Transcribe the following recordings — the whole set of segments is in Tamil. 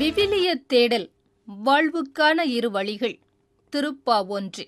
விவிலிய தேடல் வாழ்வுக்கான இரு வழிகள் திருப்பா ஒன்று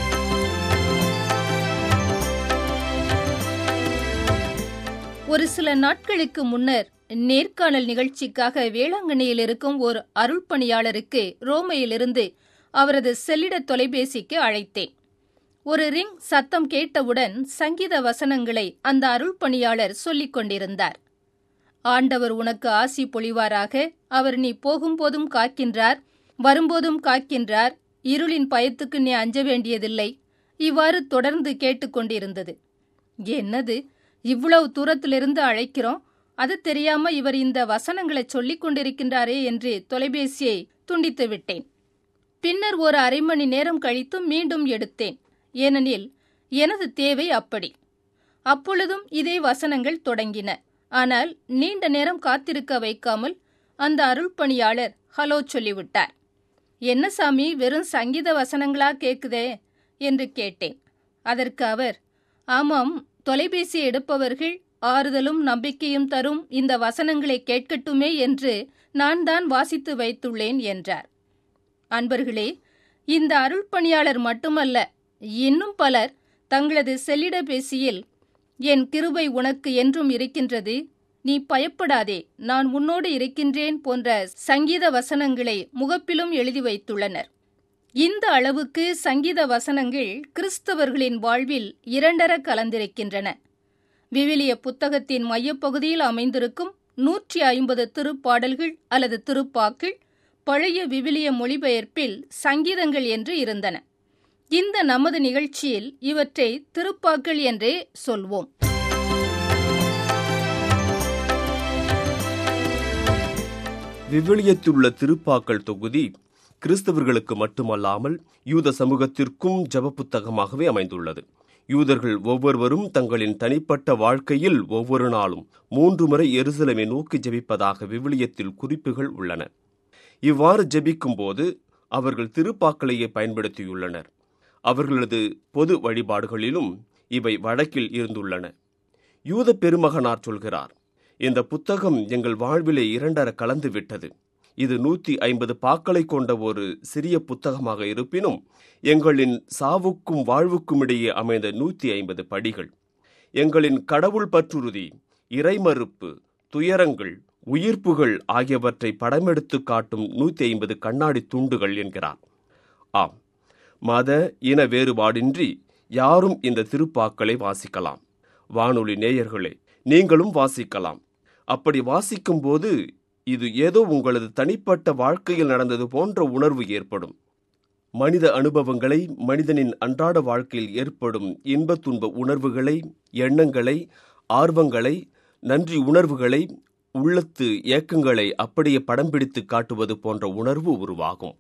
ஒரு சில நாட்களுக்கு முன்னர் நேர்காணல் நிகழ்ச்சிக்காக வேளாங்கண்ணியில் இருக்கும் ஒரு அருள் பணியாளருக்கு ரோமையிலிருந்து அவரது செல்லிட தொலைபேசிக்கு அழைத்தேன் ஒரு ரிங் சத்தம் கேட்டவுடன் சங்கீத வசனங்களை அந்த அருள் பணியாளர் சொல்லிக் கொண்டிருந்தார் ஆண்டவர் உனக்கு ஆசி பொழிவாராக அவர் நீ போகும்போதும் காக்கின்றார் வரும்போதும் காக்கின்றார் இருளின் பயத்துக்கு நீ அஞ்ச வேண்டியதில்லை இவ்வாறு தொடர்ந்து கேட்டுக்கொண்டிருந்தது என்னது இவ்வளவு தூரத்திலிருந்து அழைக்கிறோம் அது தெரியாம இவர் இந்த வசனங்களை சொல்லிக் கொண்டிருக்கின்றாரே என்று தொலைபேசியை துண்டித்து விட்டேன் பின்னர் ஒரு அரை மணி நேரம் கழித்து மீண்டும் எடுத்தேன் ஏனெனில் எனது தேவை அப்படி அப்பொழுதும் இதே வசனங்கள் தொடங்கின ஆனால் நீண்ட நேரம் காத்திருக்க வைக்காமல் அந்த அருள் பணியாளர் ஹலோ சொல்லிவிட்டார் என்ன சாமி வெறும் சங்கீத வசனங்களா கேக்குதே என்று கேட்டேன் அதற்கு அவர் ஆமாம் தொலைபேசி எடுப்பவர்கள் ஆறுதலும் நம்பிக்கையும் தரும் இந்த வசனங்களை கேட்கட்டுமே என்று நான் தான் வாசித்து வைத்துள்ளேன் என்றார் அன்பர்களே இந்த அருள் பணியாளர் மட்டுமல்ல இன்னும் பலர் தங்களது செல்லிடபேசியில் என் கிருபை உனக்கு என்றும் இருக்கின்றது நீ பயப்படாதே நான் உன்னோடு இருக்கின்றேன் போன்ற சங்கீத வசனங்களை முகப்பிலும் எழுதி வைத்துள்ளனர் இந்த அளவுக்கு சங்கீத வசனங்கள் கிறிஸ்தவர்களின் வாழ்வில் இரண்டர கலந்திருக்கின்றன விவிலிய புத்தகத்தின் மையப்பகுதியில் அமைந்திருக்கும் நூற்றி ஐம்பது திருப்பாடல்கள் அல்லது திருப்பாக்கள் பழைய விவிலிய மொழிபெயர்ப்பில் சங்கீதங்கள் என்று இருந்தன இந்த நமது நிகழ்ச்சியில் இவற்றை திருப்பாக்கள் என்றே சொல்வோம் விவிலியத்திலுள்ள திருப்பாக்கள் தொகுதி கிறிஸ்தவர்களுக்கு மட்டுமல்லாமல் யூத சமூகத்திற்கும் ஜப புத்தகமாகவே அமைந்துள்ளது யூதர்கள் ஒவ்வொருவரும் தங்களின் தனிப்பட்ட வாழ்க்கையில் ஒவ்வொரு நாளும் மூன்று முறை எருசலமை நோக்கி ஜெபிப்பதாக விவிலியத்தில் குறிப்புகள் உள்ளன இவ்வாறு ஜெபிக்கும் போது அவர்கள் திருப்பாக்களையே பயன்படுத்தியுள்ளனர் அவர்களது பொது வழிபாடுகளிலும் இவை வழக்கில் இருந்துள்ளன யூத பெருமகனார் சொல்கிறார் இந்த புத்தகம் எங்கள் வாழ்விலே இரண்டர கலந்து விட்டது இது நூத்தி ஐம்பது பாக்களை கொண்ட ஒரு சிறிய புத்தகமாக இருப்பினும் எங்களின் சாவுக்கும் வாழ்வுக்கும் இடையே அமைந்த நூத்தி ஐம்பது படிகள் எங்களின் கடவுள் பற்றுறுதி இறைமறுப்பு துயரங்கள் உயிர்ப்புகள் ஆகியவற்றை படமெடுத்து காட்டும் நூத்தி ஐம்பது கண்ணாடி துண்டுகள் என்கிறார் ஆம் மத இன வேறுபாடின்றி யாரும் இந்த திருப்பாக்களை வாசிக்கலாம் வானொலி நேயர்களே நீங்களும் வாசிக்கலாம் அப்படி வாசிக்கும் போது இது ஏதோ உங்களது தனிப்பட்ட வாழ்க்கையில் நடந்தது போன்ற உணர்வு ஏற்படும் மனித அனுபவங்களை மனிதனின் அன்றாட வாழ்க்கையில் ஏற்படும் இன்ப துன்ப உணர்வுகளை எண்ணங்களை ஆர்வங்களை நன்றி உணர்வுகளை உள்ளத்து ஏக்கங்களை அப்படியே படம் பிடித்து காட்டுவது போன்ற உணர்வு உருவாகும்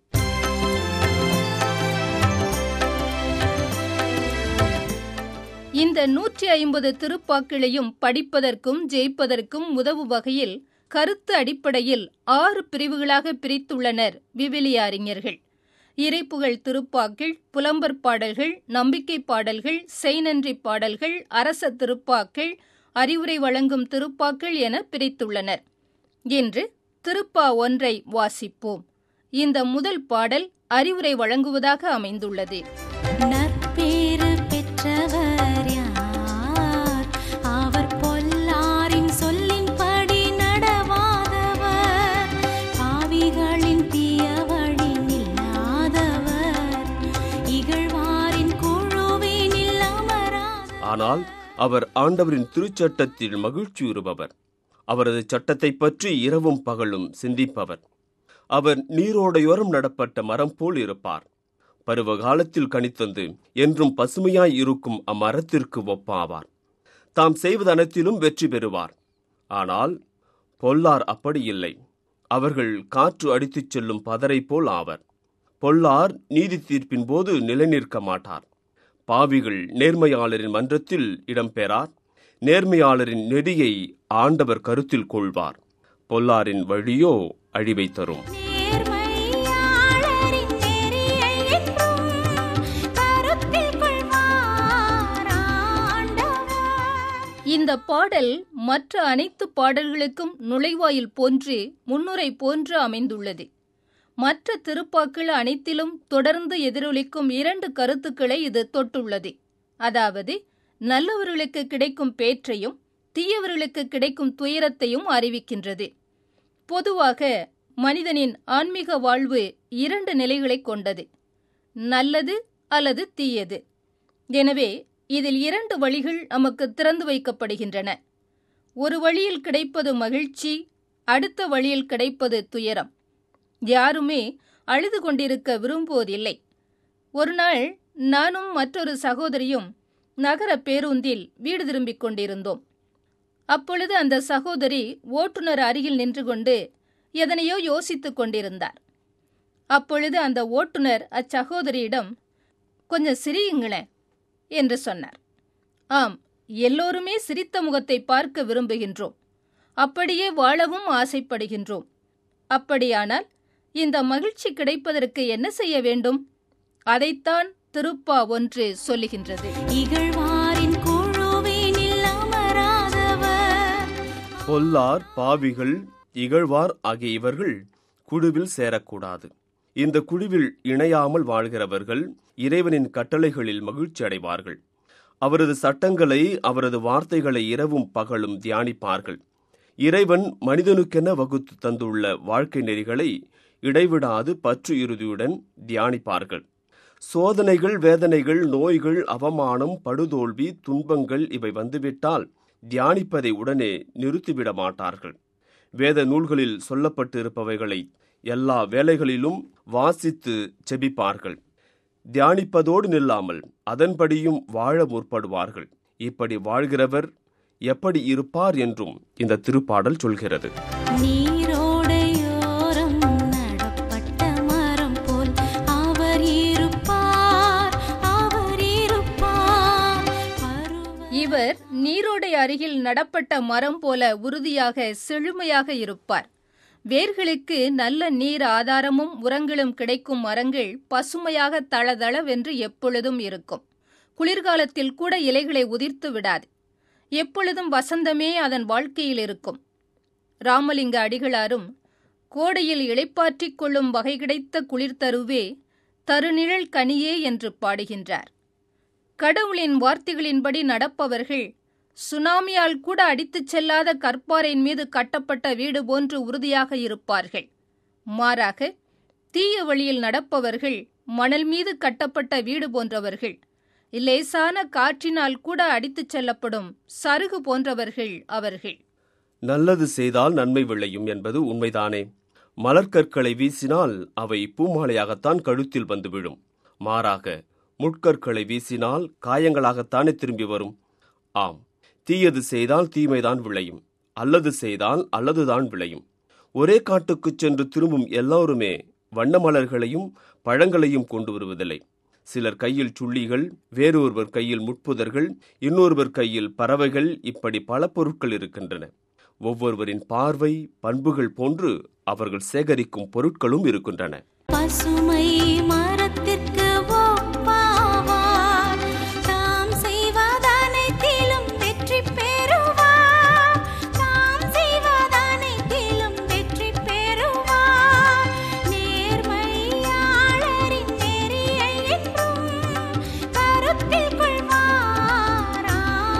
இந்த நூற்றி ஐம்பது திருப்பாக்களையும் படிப்பதற்கும் ஜெயிப்பதற்கும் உதவும் வகையில் கருத்து அடிப்படையில் ஆறு பிரிவுகளாக பிரித்துள்ளனர் விவிலிய அறிஞர்கள் இறைப்புகழ் திருப்பாக்கள் புலம்பர் பாடல்கள் நம்பிக்கை பாடல்கள் செய்நன்றி பாடல்கள் அரச திருப்பாக்கள் அறிவுரை வழங்கும் திருப்பாக்கள் என பிரித்துள்ளனர் இன்று திருப்பா ஒன்றை வாசிப்போம் இந்த முதல் பாடல் அறிவுரை வழங்குவதாக அமைந்துள்ளது நற்பேறு பெற்றவர் யார் அவர் பொல்லாரின் சொல்லின்படி நடவாதவர் பாவிகளின் தீய வழி நில்லாதவர் இகழ்வாரின் குழுவினில் அமராதவர் ஆனால் அவர் ஆண்டவரின் திருச்சட்டத்தில் மகிழ்ச்சியுறுபவர் அவரது சட்டத்தைப் பற்றி இரவும் பகலும் சிந்திப்பவர் அவர் நீரோடையோரம் நடப்பட்ட மரம் போல் இருப்பார் பருவ காலத்தில் கனித்தந்து என்றும் பசுமையாய் இருக்கும் அம்மரத்திற்கு ஒப்பாவார் தாம் செய்வது அனைத்திலும் வெற்றி பெறுவார் ஆனால் பொல்லார் அப்படி இல்லை அவர்கள் காற்று அடித்துச் செல்லும் பதரை போல் ஆவர் பொல்லார் நீதி தீர்ப்பின் போது நிலைநிற்க மாட்டார் பாவிகள் நேர்மையாளரின் மன்றத்தில் இடம்பெறார் நேர்மையாளரின் நெறியை ஆண்டவர் கருத்தில் கொள்வார் பொல்லாரின் வழியோ அழிவை தரும் நேர்மையாளரின் நெறியை என்றும் கருத்தில் கொள்வார் ஆண்டவர் இந்த பாடல் மற்ற அனைத்து பாடல்களுக்கும் நுழைவாயில் போன்று முன்னுரை போன்று அமைந்துள்ளது மற்ற திருப்பாக்கள் அனைத்திலும் தொடர்ந்து எதிரொலிக்கும் இரண்டு கருத்துக்களை இது தொட்டுள்ளது அதாவது நல்லவர்களுக்கு கிடைக்கும் பேற்றையும் தீயவர்களுக்கு கிடைக்கும் துயரத்தையும் அறிவிக்கின்றது பொதுவாக மனிதனின் ஆன்மீக வாழ்வு இரண்டு நிலைகளை கொண்டது நல்லது அல்லது தீயது எனவே இதில் இரண்டு வழிகள் நமக்கு திறந்து வைக்கப்படுகின்றன ஒரு வழியில் கிடைப்பது மகிழ்ச்சி அடுத்த வழியில் கிடைப்பது துயரம் யாருமே அழுது கொண்டிருக்க விரும்புவதில்லை ஒரு நாள் நானும் மற்றொரு சகோதரியும் நகர பேருந்தில் வீடு திரும்பிக் கொண்டிருந்தோம் அப்பொழுது அந்த சகோதரி ஓட்டுநர் அருகில் நின்று கொண்டு எதனையோ யோசித்துக் கொண்டிருந்தார் அப்பொழுது அந்த ஓட்டுநர் அச்சகோதரியிடம் கொஞ்சம் சிரியுங்களேன் என்று சொன்னார் ஆம் எல்லோருமே சிரித்த முகத்தை பார்க்க விரும்புகின்றோம் அப்படியே வாழவும் ஆசைப்படுகின்றோம் அப்படியானால் இந்த மகிழ்ச்சி கிடைப்பதற்கு என்ன செய்ய வேண்டும் அதைத்தான் திருப்பா ஒன்று சொல்லுகின்றது இகழ்வாரின் குழுவினில் அமராதவர் பொல்லார் பாவிகள் இகழ்வார் ஆகிய இவர்கள் குழுவில் சேரக்கூடாது இந்த குழுவில் இணையாமல் வாழ்கிறவர்கள் இறைவனின் கட்டளைகளில் மகிழ்ச்சி அடைவார்கள் அவரது சட்டங்களை அவரது வார்த்தைகளை இரவும் பகலும் தியானிப்பார்கள் இறைவன் மனிதனுக்கென வகுத்து தந்துள்ள வாழ்க்கை நெறிகளை இடைவிடாது பற்று இறுதியுடன் தியானிப்பார்கள் சோதனைகள் வேதனைகள் நோய்கள் அவமானம் படுதோல்வி துன்பங்கள் இவை வந்துவிட்டால் தியானிப்பதை உடனே நிறுத்திவிட மாட்டார்கள் வேத நூல்களில் சொல்லப்பட்டிருப்பவைகளை எல்லா வேலைகளிலும் வாசித்து செபிப்பார்கள் தியானிப்பதோடு நில்லாமல் அதன்படியும் வாழ முற்படுவார்கள் இப்படி வாழ்கிறவர் எப்படி இருப்பார் என்றும் இந்த திருப்பாடல் சொல்கிறது நீரோடையோரம் நடப்பட்ட மரம் போல் அவர் இருப்பார் அவர் இருப்பார் பருவ இவர் நீரோடை அருகில் நடப்பட்ட மரம் போல உறுதியாக செழுமையாக இருப்பார் வேர்களுக்கு நல்ல நீர் ஆதாரமும் உரங்களும் கிடைக்கும் மரங்கள் பசுமையாக தளதளவென்று எப்பொழுதும் இருக்கும் குளிர்காலத்தில் கூட இலைகளை உதிர்த்து விடாது எப்பொழுதும் வசந்தமே அதன் வாழ்க்கையில் இருக்கும் ராமலிங்க அடிகளாரும் கோடையில் இளைப்பாற்றிக் கொள்ளும் வகை கிடைத்த குளிர் தருவே தருநிழல் கனியே என்று பாடுகின்றார் கடவுளின் வார்த்தைகளின்படி நடப்பவர்கள் சுனாமியால் கூட அடித்துச் செல்லாத கற்பாறையின் மீது கட்டப்பட்ட வீடு போன்று உறுதியாக இருப்பார்கள் மாறாக தீய வழியில் நடப்பவர்கள் மணல் மீது கட்டப்பட்ட வீடு போன்றவர்கள் லேசான காற்றினால் கூட அடித்துச் செல்லப்படும் சருகு போன்றவர்கள் அவர்கள் நல்லது செய்தால் நன்மை விளையும் என்பது உண்மைதானே மலர்க்கற்களை வீசினால் அவை பூமாலையாகத்தான் கழுத்தில் வந்து விழும் மாறாக முட்கற்களை வீசினால் காயங்களாகத்தானே திரும்பி வரும் ஆம் தீயது செய்தால் தீமைதான் விளையும் அல்லது செய்தால் அல்லதுதான் விளையும் ஒரே காட்டுக்குச் சென்று திரும்பும் எல்லோருமே வண்ண மலர்களையும் பழங்களையும் கொண்டு வருவதில்லை சிலர் கையில் சுள்ளிகள் வேறொருவர் கையில் முட்புதர்கள் இன்னொருவர் கையில் பறவைகள் இப்படி பல பொருட்கள் இருக்கின்றன ஒவ்வொருவரின் பார்வை பண்புகள் போன்று அவர்கள் சேகரிக்கும் பொருட்களும் இருக்கின்றன பசுமை மரத்திற்கு ஒப்பாவார் தாம் செய்வதனைத்திலும் வெற்றி பெறுவார் தாம் செய்வதனைத்திலும் வெற்றி பெறுவார் நேர்மையாளரின் நெறியை என்றும் கருத்தில் கொள்வார்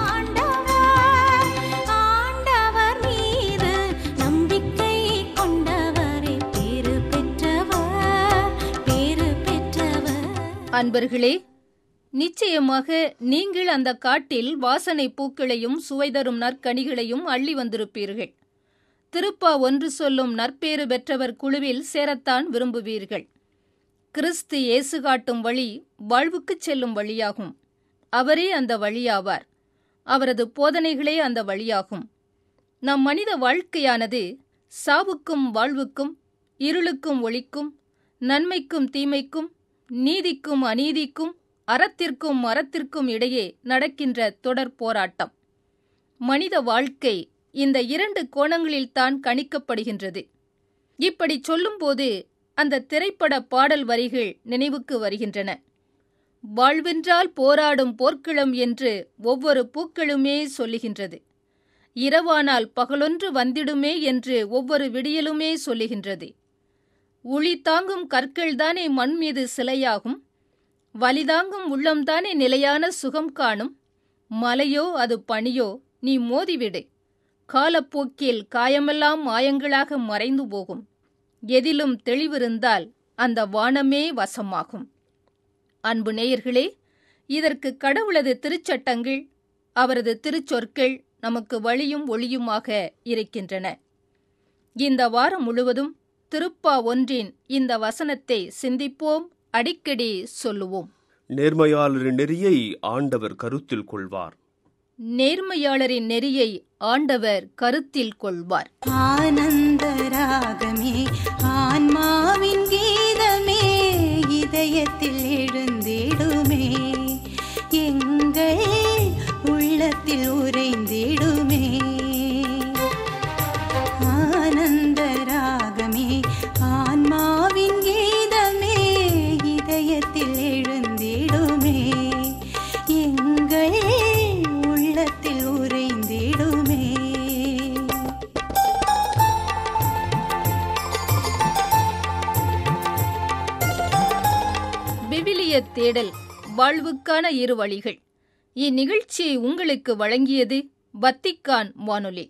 ஆண்டவர் ஆண்டவர் மீது நம்பிக்கை கொண்டவரே பேறு பெற்றவர் பேறு பெற்றவர் அன்பர்களே நிச்சயமாக நீங்கள் அந்த காட்டில் வாசனை பூக்களையும் சுவைதரும் நற்கனிகளையும் அள்ளி வந்திருப்பீர்கள் திருப்பா ஒன்று சொல்லும் நற்பேறு பெற்றவர் குழுவில் சேரத்தான் விரும்புவீர்கள் கிறிஸ்து இயேசு காட்டும் வழி வாழ்வுக்குச் செல்லும் வழியாகும் அவரே அந்த வழியாவார் அவரது போதனைகளே அந்த வழியாகும் நம் மனித வாழ்க்கையானது சாவுக்கும் வாழ்வுக்கும் இருளுக்கும் ஒளிக்கும் நன்மைக்கும் தீமைக்கும் நீதிக்கும் அநீதிக்கும் அறத்திற்கும் மரத்திற்கும் இடையே நடக்கின்ற தொடர் போராட்டம் மனித வாழ்க்கை இந்த இரண்டு கோணங்களில்தான் கணிக்கப்படுகின்றது இப்படி சொல்லும்போது அந்த திரைப்பட பாடல் வரிகள் நினைவுக்கு வருகின்றன வாழ்வென்றால் போராடும் போர்க்களம் என்று ஒவ்வொரு பூக்களுமே சொல்லுகின்றது இரவானால் பகலொன்று வந்திடுமே என்று ஒவ்வொரு விடியலுமே சொல்லுகின்றது உளி தாங்கும் கற்கள்தானே மண் மீது சிலையாகும் வலிதாங்கும் உள்ளம்தானே நிலையான சுகம் காணும் மலையோ அது பனியோ நீ மோதிவிடு காலப்போக்கில் காயமெல்லாம் மாயங்களாக மறைந்து போகும் எதிலும் தெளிவிருந்தால் அந்த வானமே வசமாகும் அன்பு நேயர்களே இதற்கு கடவுளது திருச்சட்டங்கள் அவரது திருச்சொற்கள் நமக்கு வழியும் ஒளியுமாக இருக்கின்றன இந்த வாரம் முழுவதும் திருப்பா ஒன்றின் இந்த வசனத்தை சிந்திப்போம் அடிக்கடி சொல்லுவோம் நேர்மையாளரின் நெறியை ஆண்டவர் கருத்தில் கொள்வார் நேர்மையாளரின் நெறியை ஆண்டவர் கருத்தில் கொள்வார் ஆனந்த ராகமே ஆன்மாவின் கீதமே இதயத்தில் எழுந்திடுமே எங்கள் உள்ளத்தில் உறைந்திடுமே ஆனந்த ராகமே ஆன்மாவின் கீதமே இதயத்தில் எழுந்திடுமே எங்கள் உள்ளத்தில் உறைந்திடுமே விவிலிய தேடல் வாழ்வுக்கான இரு வழிகள் இந்நிகழ்ச்சியை உங்களுக்கு வழங்கியது வத்திக்கான் வானொலி